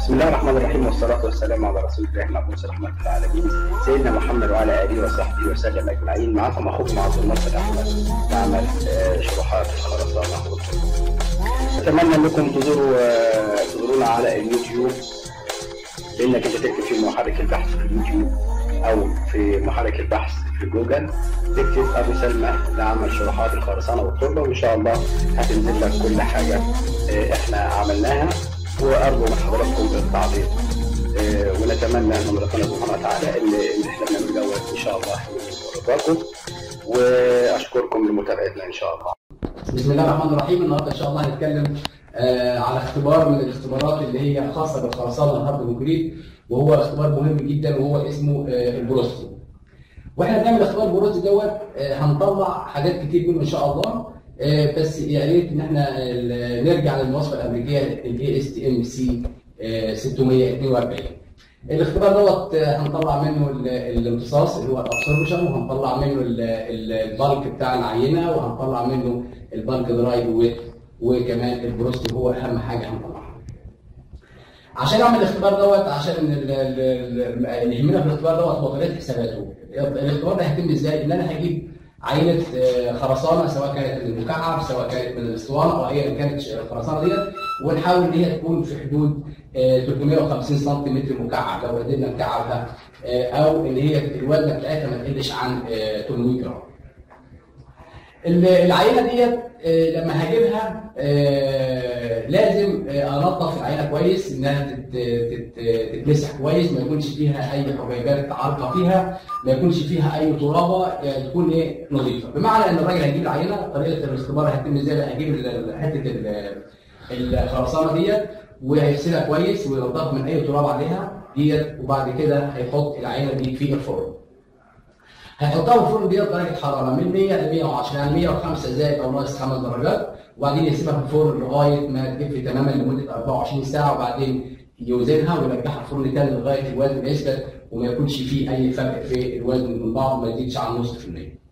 بسم الله الرحمن الرحيم والصلاة والسلام على رسول الله المبعوث رحمة العالمين سيدنا محمد وعلى آله وصحبه وسلم أجمعين معكم أخوكم عبد الناصر أحمد بعمل آه، شروحات الخرسانة أتمنى أنكم تزوروا آه، تزورونا على اليوتيوب بأنك أنت تكتب في محرك البحث في اليوتيوب أو في محرك البحث في جوجل تكتب أبو سلمى لعمل شروحات الخرسانة والتربة وإن شاء الله هتنزل لك كل حاجة آه، إحنا عملناها وارجو من حضراتكم التعليق آه، ونتمنى من ربنا سبحانه وتعالى ان ان احنا بنعمل دوت ان شاء الله يكون رضاكم واشكركم لمتابعتنا ان شاء الله. بسم الله الرحمن الرحيم النهارده ان شاء الله هنتكلم آه على اختبار من الاختبارات اللي هي خاصه بالخرسانه الهارد كونكريت وهو اختبار مهم جدا وهو اسمه آه البروستي. واحنا بنعمل اختبار البروستي دوت آه هنطلع حاجات كتير منه ان شاء الله آه بس يا ريت ان احنا ال- نرجع للمواصفه الامريكيه الاي اس تي ام سي 642 الاختبار دوت آه، هنطلع منه ال- الامتصاص اللي هو الابسوربشن وهنطلع منه ال- ال- البالك بتاع العينه وهنطلع منه البالك دراي ويت وكمان البروست هو اهم حاجه هنطلعها. عشان اعمل الاختبار دوت عشان ال- ال- ال- اللي يهمنا في الاختبار دوت هو طريقه حساباته. الاختبار ده هيتم ازاي؟ ان انا هجيب عينه آه، خرسانه سواء كانت من المكعب سواء كانت من الاسطوانه او ايا كانت الخرسانه ديت ونحاول ان هي تكون في حدود آه، 350 سم مكعب لو قدرنا نكعبها آه، او ان هي الوزن بتاعتها ما تقلش عن آه، 800 جرام. ال- العينه ديت آه، لما هجيبها آه، لازم آه، انظف العينه كويس انها تت- تت- تتمسح كويس ما يكونش فيها اي حبيبات عالقه فيها ما يكونش فيها اي ترابه يعني تكون ايه نظيفه بمعنى ان الراجل هيجيب العينه طريقه الاختبار هتتم ازاي بقى هيجيب ال- حته ال- الخرسانه ديت وهيغسلها كويس وينضف من اي تراب عليها ديت وبعد كده هيحط العينه دي في الفرن هيحطها في الفرن ديت درجه حراره من 100 ل 110 يعني 105 زائد او ناقص 5 درجات وبعدين يسيبها في الفرن لغايه ما تجف تماما لمده 24 ساعه وبعدين يوزنها ويرجعها الفرن تاني لغايه الوزن يثبت وما يكونش فيه اي فرق في الوزن من بعض ما يزيدش عن نص في المية.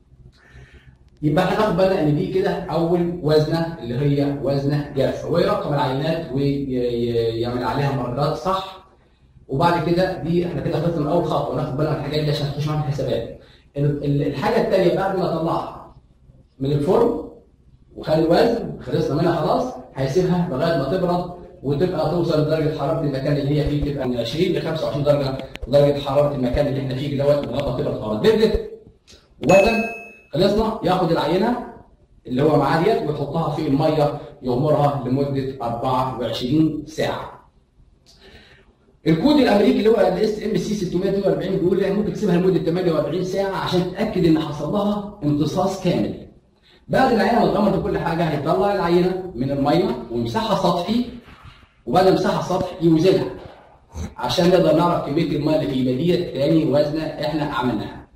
يبقى هناخد بالنا ان دي كده اول وزنه اللي هي وزنه جافه ويرقم العينات ويعمل عليها مرات صح وبعد كده دي احنا كده خلصنا من اول خطوه ناخد بالنا من الحاجات دي عشان نخش معاها في الحسابات. ال- ال- الحاجه الثانيه بعد ما اطلعها من الفرن وخلي الوزن خلصنا منها خلاص هيسيبها لغايه ما تبرد وتبقى توصل لدرجه حراره المكان اللي هي فيه تبقى من 20 ل 25 درجه درجه حراره المكان اللي احنا فيه دوت لغايه ما تبرد خلاص بردت وزن خلصنا ياخد العينه اللي هو معاه ديت ويحطها في الميه يغمرها لمده 24 ساعه. الكود الامريكي اللي هو الاس ام سي 642 بيقول لك ممكن تسيبها لمده 48 ساعه عشان تتاكد ان حصل لها امتصاص كامل. بعد العينه ما اتغمرت كل حاجه هيطلع العينه من الميه ويمسحها سطحي وبعد ما يمسحها سطحي يوزنها عشان نقدر نعرف كميه الميه اللي في يبقى ديت تاني وزنه احنا عملناها.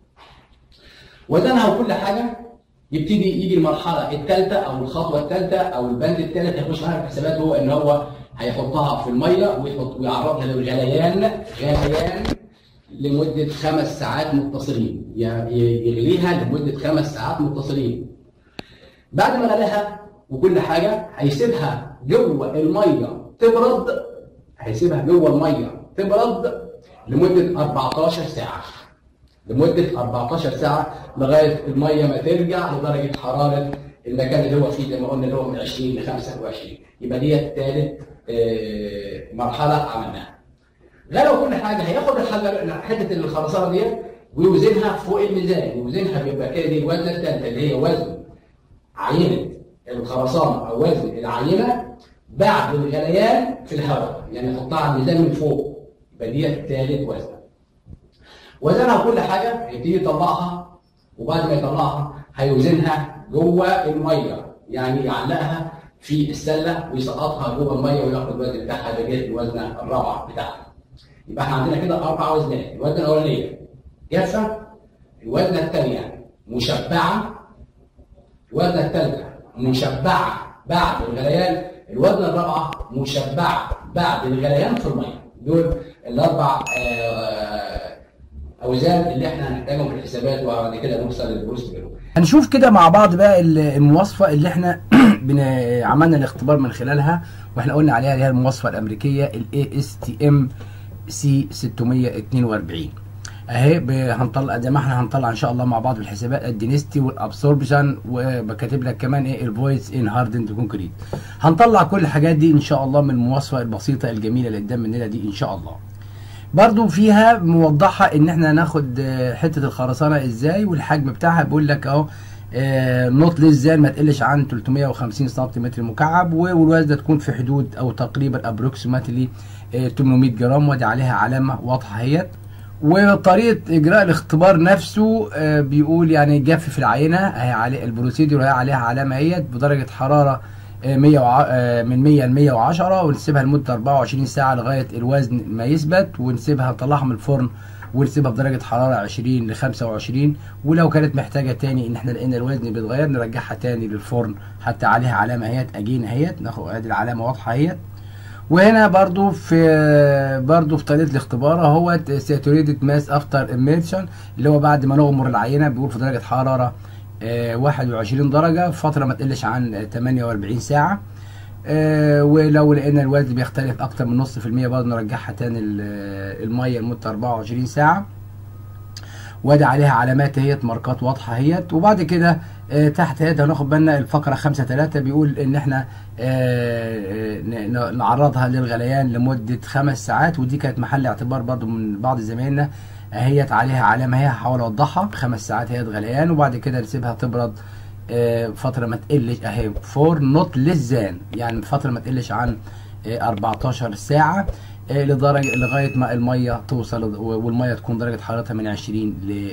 وزنها وكل حاجه يبتدي يجي المرحله الثالثه او الخطوه الثالثه او البند الثالث هيخش معانا في الحسابات هو ان هو هيحطها في الميه ويحط ويعرضها للغليان غليان لمده خمس ساعات متصلين يعني يغليها لمده خمس ساعات متصلين بعد ما غلاها وكل حاجه هيسيبها جوه الميه تبرد هيسيبها جوه الميه تبرد لمده 14 ساعه لمده 14 ساعه لغايه الميه ما ترجع لدرجه حراره المكان اللي هو فيه زي ما قلنا اللي هو من 20 ل 25 يبقى ديت ثالث آه، مرحله عملناها. غلوا كل حاجه هياخد الحجر حته الخرسانه ديت ويوزنها فوق الميزان يوزنها بيبقى كده دي الوزنه الثالثه اللي هي وزن عينه الخرسانه او وزن العينه بعد الغليان في الهواء يعني يحطها على الميزان من فوق يبقى ديت ثالث وزنه. وزنها كل حاجه هيبتدي يطلعها وبعد ما يطلعها هيوزنها جوه الميه يعني يعلقها في السله ويسقطها جوه الميه وياخد الوزن بتاعها ده جهه الوزنه الرابعه بتاعها. يبقى احنا عندنا كده اربع وزنات، الوزنه الاولانيه جافه، الوزنه الثانيه مشبعه، الوزنه الثالثه مشبعه بعد الغليان، الوزنه الرابعه مشبعه بعد الغليان في الميه. دول الاربع آه، اوزان اللي احنا هنحتاجهم في الحسابات وبعد كده نوصل للبروست منهم. هنشوف كده مع بعض بقى ال- المواصفة اللي احنا بن... عملنا الاختبار من خلالها واحنا قلنا عليها اللي هي المواصفه الامريكيه الاي اس تي ام سي 642 اهي ب- هنطلع زي ما احنا هنطلع ان شاء الله مع بعض بالحسابات الدينستي والابسوربشن وبكاتب لك كمان ايه الفويس ان هاردند كونكريت هنطلع كل الحاجات دي ان شاء الله من المواصفه البسيطه الجميله اللي قدام مننا دي ان شاء الله برضو فيها موضحة ان احنا ناخد آه، حتة الخرسانة ازاي والحجم بتاعها بيقول لك اهو نوت للزان ما تقلش عن 350 سنتيمتر مكعب والوزن تكون في حدود او تقريبا ابروكسيماتلي 800 جرام ودي عليها علامة واضحة اهيت وطريقة اجراء الاختبار نفسه آه، بيقول يعني جف في العينة اهي عليه البروسيدور اهي عليها علامة اهيت بدرجة حرارة آه، 100 وع- آه، من 100 ل 110 ونسيبها لمده 24 ساعه لغايه الوزن ما يثبت ونسيبها نطلعها من الفرن ونسيبها بدرجه حراره 20 ل 25 ولو كانت محتاجه تاني ان احنا لقينا الوزن بيتغير نرجعها تاني للفرن حتى عليها علامه اهيت اجين اهيت ناخد ادي العلامه واضحه اهيت وهنا برضو في برضو في طريقه الاختبار هو ساتوريتد ماس افتر اميرشن اللي هو بعد ما نغمر العينه بيقول في درجه حراره آه، 21 درجه فتره ما تقلش عن آه، 48 ساعه آه، ولو لقينا الوزن بيختلف اكتر من نص في المية برضه نرجعها تاني ال- الميه لمده 24 ساعه وادي عليها علامات اهيت ماركات واضحه اهيت وبعد كده آه، تحت اهيت هناخد بالنا الفقره 5 3 بيقول ان احنا آه، آه، ن- ن- نعرضها للغليان لمده خمس ساعات ودي كانت محل اعتبار برضو من بعض زمايلنا اهيت عليها علامه اهي هحاول اوضحها خمس ساعات اهيت غليان وبعد كده نسيبها تبرد آه، فتره ما تقلش اهي فور نوت للزان يعني فتره ما تقلش عن آه، 14 ساعه آه، لدرجه لغايه ما الميه توصل والميه تكون درجه حرارتها من 20 ل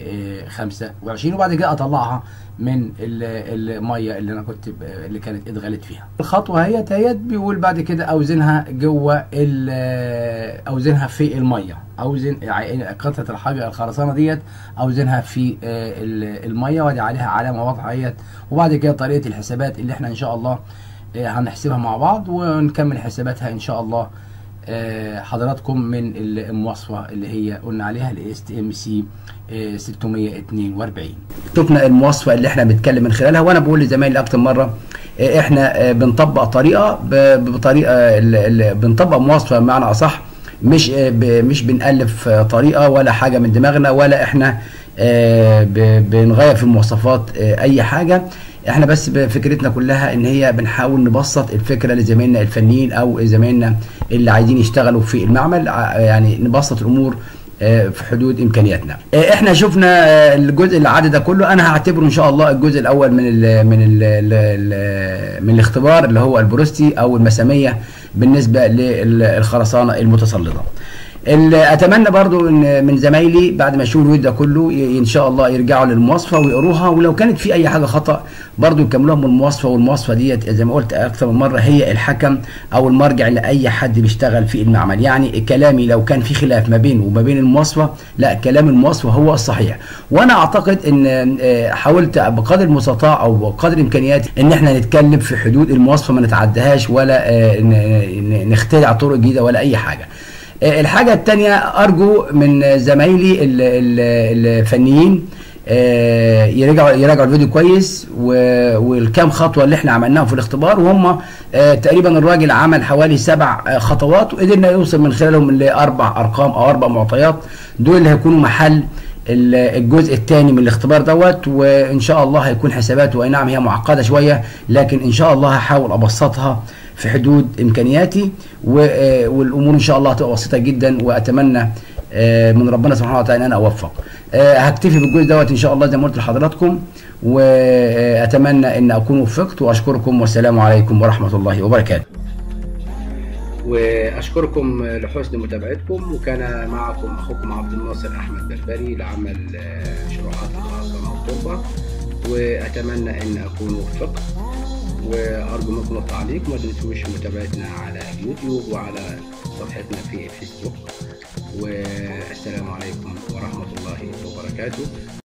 25 وبعد كده اطلعها من ال- الميه اللي انا كنت ب- اللي كانت اتغلت فيها الخطوه هي هي بيقول بعد كده اوزنها جوه ال- اوزنها في الميه اوزن ع- قطعه الحجر الخرسانه ديت اوزنها في آه، ال- الميه وادي عليها علامه واضحه اهيت وبعد كده طريقه الحسابات اللي احنا ان شاء الله آه، هنحسبها مع بعض ونكمل حساباتها ان شاء الله آه، حضراتكم من المواصفه اللي هي قلنا عليها الاس تي ام سي 642 شفنا المواصفه اللي احنا بنتكلم من خلالها وانا بقول لزمايلي اكتر مره آه، احنا آه، بنطبق طريقه ب- بطريقه ال- ال- بنطبق مواصفه بمعنى اصح مش آه، ب- مش بنالف آه، طريقه ولا حاجه من دماغنا ولا احنا آه، ب- بنغير في المواصفات آه، اي حاجه احنا بس فكرتنا كلها ان هي بنحاول نبسط الفكره لزمايلنا الفنيين او زمايلنا اللي عايزين يشتغلوا في المعمل ع- يعني نبسط الامور آه، في حدود امكانياتنا آه، احنا شفنا آه، الجزء العادي ده كله انا هعتبره ان شاء الله الجزء الاول من ال من ال ال من الاختبار اللي هو البروستي او المساميه بالنسبه للخرسانه المتسلطه ال- اتمنى برضو ان من زمايلي بعد ما يشوفوا الفيديو ده كله ي- ان شاء الله يرجعوا للمواصفه ويقروها ولو كانت في اي حاجه خطا برضو يكملوها من المواصفه والمواصفه ديت زي ما قلت اكثر من مره هي الحكم او المرجع لاي حد بيشتغل في المعمل يعني كلامي لو كان في خلاف ما بينه وما بين المواصفه لا كلام المواصفه هو الصحيح وانا اعتقد ان آه، حاولت بقدر المستطاع او بقدر امكانياتي ان احنا نتكلم في حدود المواصفه ما نتعدهاش ولا آه، ن- ن- نخترع طرق جديده ولا اي حاجه آه، الحاجة التانية أرجو من زمايلي ال- ال- الفنيين آه، يراجعوا يراجعوا الفيديو كويس و- والكام خطوة اللي احنا عملناهم في الاختبار وهم آه، تقريبا الراجل عمل حوالي سبع آه، خطوات وقدرنا يوصل من خلالهم لأربع أرقام أو أربع معطيات دول اللي هيكونوا محل ال- الجزء الثاني من الاختبار دوت وان شاء الله هيكون حساباته اي نعم هي معقده شويه لكن ان شاء الله هحاول ابسطها في حدود امكانياتي و- آه، والامور ان شاء الله هتبقى بسيطه جدا واتمنى آه، من ربنا سبحانه وتعالى ان انا اوفق آه، هكتفي بالجزء دوت ان شاء الله زي ما قلت لحضراتكم واتمنى ان اكون وفقت واشكركم والسلام عليكم ورحمه الله وبركاته واشكركم لحسن متابعتكم وكان معكم اخوكم عبد الناصر احمد بربري لعمل آه، شروحات الخرسانه والتربه واتمنى ان اكون وفقت وارجو منكم التعليق ما تنسوش متابعتنا على اليوتيوب وعلى صفحتنا في الفيسبوك والسلام عليكم ورحمه الله وبركاته